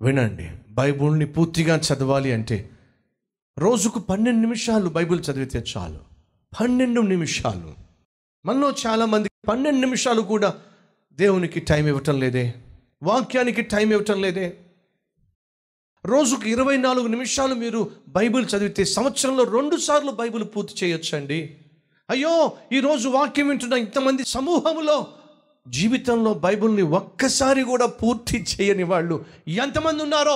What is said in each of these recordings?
వినండి బైబుల్ని పూర్తిగా చదవాలి అంటే రోజుకు పన్నెండు నిమిషాలు బైబిల్ చదివితే చాలు పన్నెండు నిమిషాలు మనలో చాలామంది పన్నెండు నిమిషాలు కూడా దేవునికి టైం ఇవ్వటం లేదే వాక్యానికి టైం ఇవ్వటం లేదే రోజుకు ఇరవై నాలుగు నిమిషాలు మీరు బైబిల్ చదివితే సంవత్సరంలో రెండు సార్లు బైబిల్ పూర్తి చేయొచ్చండి అయ్యో ఈరోజు వాక్యం వింటున్న ఇంతమంది సమూహంలో జీవితంలో బైబిల్ని ఒక్కసారి కూడా పూర్తి చేయని వాళ్ళు ఎంతమంది ఉన్నారో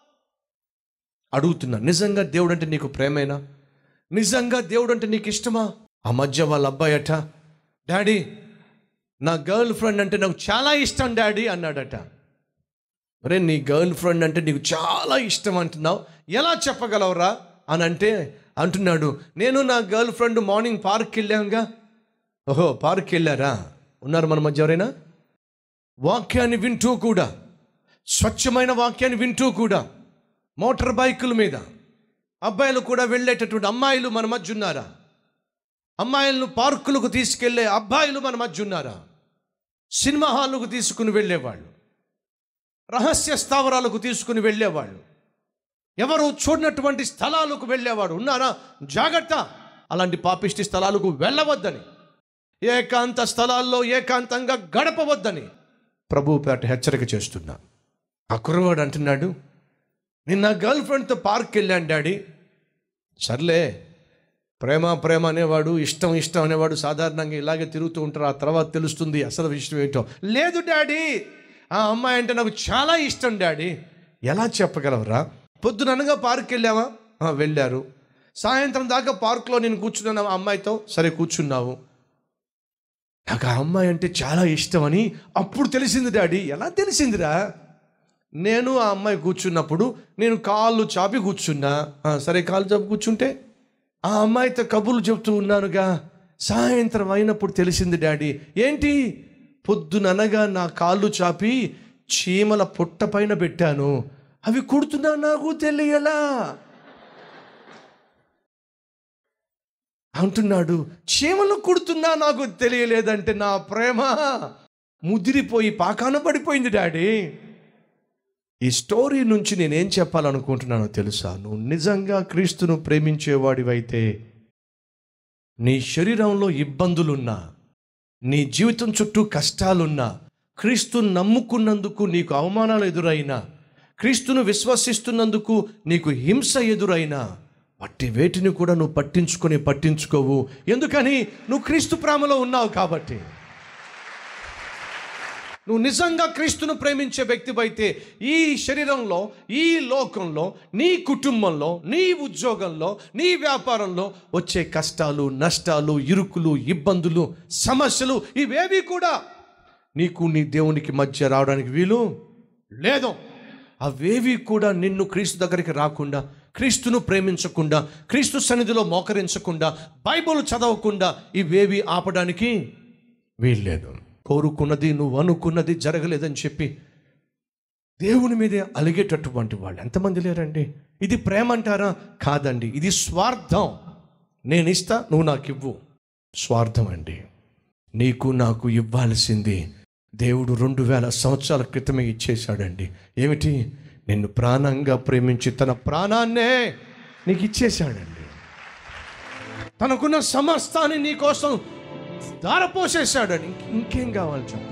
అడుగుతున్నా నిజంగా దేవుడు అంటే నీకు ప్రేమేనా నిజంగా దేవుడు అంటే నీకు ఇష్టమా ఆ మధ్య వాళ్ళ అబ్బాయి అట డాడీ నా గర్ల్ ఫ్రెండ్ అంటే నాకు చాలా ఇష్టం డాడీ అన్నాడట అరే నీ గర్ల్ ఫ్రెండ్ అంటే నీకు చాలా ఇష్టం అంటున్నావు ఎలా చెప్పగలవురా అని అంటే అంటున్నాడు నేను నా గర్ల్ ఫ్రెండ్ మార్నింగ్ పార్క్కి వెళ్ళాంగా ఓహో పార్క్కి వెళ్ళారా ఉన్నారు మన మధ్య ఎవరైనా వాక్యాన్ని వింటూ కూడా స్వచ్ఛమైన వాక్యాన్ని వింటూ కూడా మోటార్ బైకుల మీద అబ్బాయిలు కూడా వెళ్ళేటటువంటి అమ్మాయిలు మన మధ్య ఉన్నారా అమ్మాయిలను పార్కులకు తీసుకెళ్లే అబ్బాయిలు మన మధ్య ఉన్నారా సినిమా హాల్కు తీసుకుని వెళ్ళేవాళ్ళు రహస్య స్థావరాలకు తీసుకుని వెళ్ళేవాళ్ళు ఎవరు చూడనటువంటి స్థలాలకు వెళ్ళేవాడు ఉన్నారా జాగ్రత్త అలాంటి పాపిష్టి స్థలాలకు వెళ్ళవద్దని ఏకాంత స్థలాల్లో ఏకాంతంగా గడపవద్దని ప్రభు పేట హెచ్చరిక చేస్తున్నా ఆ కుర్రవాడు అంటున్నాడు నేను నా గర్ల్ ఫ్రెండ్తో పార్క్ వెళ్ళాను డాడీ సర్లే ప్రేమ ప్రేమ అనేవాడు ఇష్టం ఇష్టం అనేవాడు సాధారణంగా ఇలాగే తిరుగుతూ ఉంటారు ఆ తర్వాత తెలుస్తుంది అసలు విషయం ఏంటో లేదు డాడీ ఆ అమ్మాయి అంటే నాకు చాలా ఇష్టం డాడీ ఎలా చెప్పగలవరా పొద్దుననగా పార్క్ వెళ్ళావా "ఆ, వెళ్ళారు సాయంత్రం దాకా పార్క్లో నేను కూర్చున్నాను ఆ అమ్మాయితో సరే కూర్చున్నావు నాకు ఆ అమ్మాయి అంటే చాలా ఇష్టం అని అప్పుడు తెలిసింది డాడీ ఎలా తెలిసిందిరా నేను ఆ అమ్మాయి కూర్చున్నప్పుడు నేను కాళ్ళు చాపి కూర్చున్నా "ఆ, సరే కాళ్ళు చాపి కూర్చుంటే ఆ అమ్మాయితో కబుర్లు చెప్తూ ఉన్నానుగా సాయంత్రం అయినప్పుడు తెలిసింది డాడీ ఏంటి పొద్దుననగా నా కాళ్ళు చాపి చీమల పుట్ట పైన పెట్టాను అవి కుడుతున్నా నాకు తెలియలా అంటున్నాడు చీమలు కుడుతున్నా నాకు తెలియలేదంటే నా ప్రేమ ముదిరిపోయి పాకాన పడిపోయింది డాడీ ఈ స్టోరీ నుంచి నేనేం చెప్పాలనుకుంటున్నానో తెలుసా నువ్వు నిజంగా క్రీస్తును ప్రేమించేవాడివైతే నీ శరీరంలో ఇబ్బందులున్నా నీ జీవితం చుట్టూ కష్టాలున్నా క్రీస్తును నమ్ముకున్నందుకు నీకు అవమానాలు ఎదురైనా క్రీస్తును విశ్వసిస్తున్నందుకు నీకు హింస ఎదురైనా వట్టి వేటిని కూడా నువ్వు పట్టించుకొని పట్టించుకోవు ఎందుకని నువ్వు క్రీస్తు ప్రేమలో ఉన్నావు కాబట్టి నువ్వు నిజంగా క్రీస్తును ప్రేమించే వ్యక్తివైతే ఈ శరీరంలో ఈ లోకంలో నీ కుటుంబంలో నీ ఉద్యోగంలో నీ వ్యాపారంలో వచ్చే కష్టాలు నష్టాలు ఇరుకులు ఇబ్బందులు సమస్యలు ఇవేవి కూడా నీకు నీ దేవునికి మధ్య రావడానికి వీలు లేదు అవేవి కూడా నిన్ను క్రీస్తు దగ్గరికి రాకుండా క్రీస్తును ప్రేమించకుండా క్రీస్తు సన్నిధిలో మోకరించకుండా బైబుల్ చదవకుండా ఇవేవి ఆపడానికి వీల్లేదు కోరుకున్నది నువ్వు అనుకున్నది జరగలేదని చెప్పి దేవుని మీదే అలిగేటటువంటి వాళ్ళు ఎంతమంది లేరండి ఇది ప్రేమ అంటారా కాదండి ఇది స్వార్థం నేను ఇస్తా నువ్వు నాకు ఇవ్వు స్వార్థం అండి నీకు నాకు ఇవ్వాల్సింది దేవుడు రెండు వేల సంవత్సరాల క్రితమే ఇచ్చేశాడండి ఏమిటి నిన్ను ప్రాణంగా ప్రేమించి తన ప్రాణాన్నే నీకు ఇచ్చేశాడండి తనకున్న సమస్తాన్ని నీ కోసం ధారపోసేశాడని ఇంక- ఇంకేం కావాలి చెప్పండి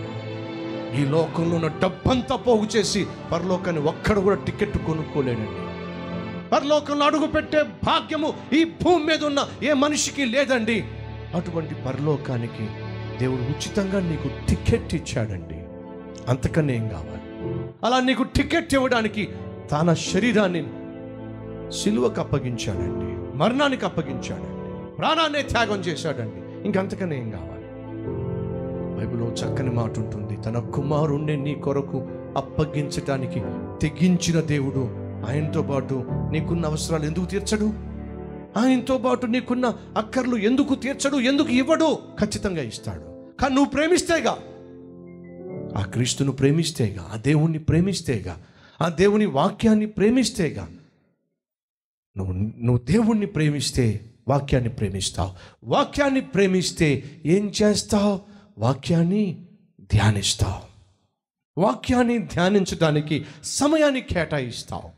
ఈ లోకంలో ఉన్న డబ్బంతా పోగు చేసి పరలోకాన్ని ఒక్కడు కూడా టికెట్ కొనుక్కోలేడండి పరలోకంలో అడుగు పెట్టే భాగ్యము ఈ భూమి మీద ఉన్న ఏ మనిషికి లేదండి అటువంటి పరలోకానికి దేవుడు ఉచితంగా నీకు టికెట్ ఇచ్చాడండి అంతకన్నా ఏం కావాలి అలా నీకు టికెట్ ఇవ్వడానికి తన శరీరాన్ని సిలువకు అప్పగించాడండి మరణానికి అప్పగించాడండి ప్రాణాన్నే త్యాగం చేశాడండి ఇంకంతకన్నా ఏం కావాలి బైబిల్లో చక్కని మాట ఉంటుంది తన కుమారుణ్ణి నీ కొరకు అప్పగించటానికి తెగించిన దేవుడు ఆయనతో పాటు నీకున్న అవసరాలు ఎందుకు తీర్చడు ఆయనతో పాటు నీకున్న అక్కర్లు ఎందుకు తీర్చడు ఎందుకు ఇవ్వడు ఖచ్చితంగా ఇస్తాడు కానీ నువ్వు ప్రేమిస్తేగా ఆ క్రీస్తును ప్రేమిస్తేగా ఆ దేవుణ్ణి ప్రేమిస్తేగా ఆ దేవుని వాక్యాన్ని ప్రేమిస్తేగా నువ్వు నువ్వు దేవుణ్ణి ప్రేమిస్తే వాక్యాన్ని ప్రేమిస్తావు వాక్యాన్ని ప్రేమిస్తే ఏం చేస్తావు వాక్యాన్ని ధ్యానిస్తావు వాక్యాన్ని ధ్యానించడానికి సమయాన్ని కేటాయిస్తావు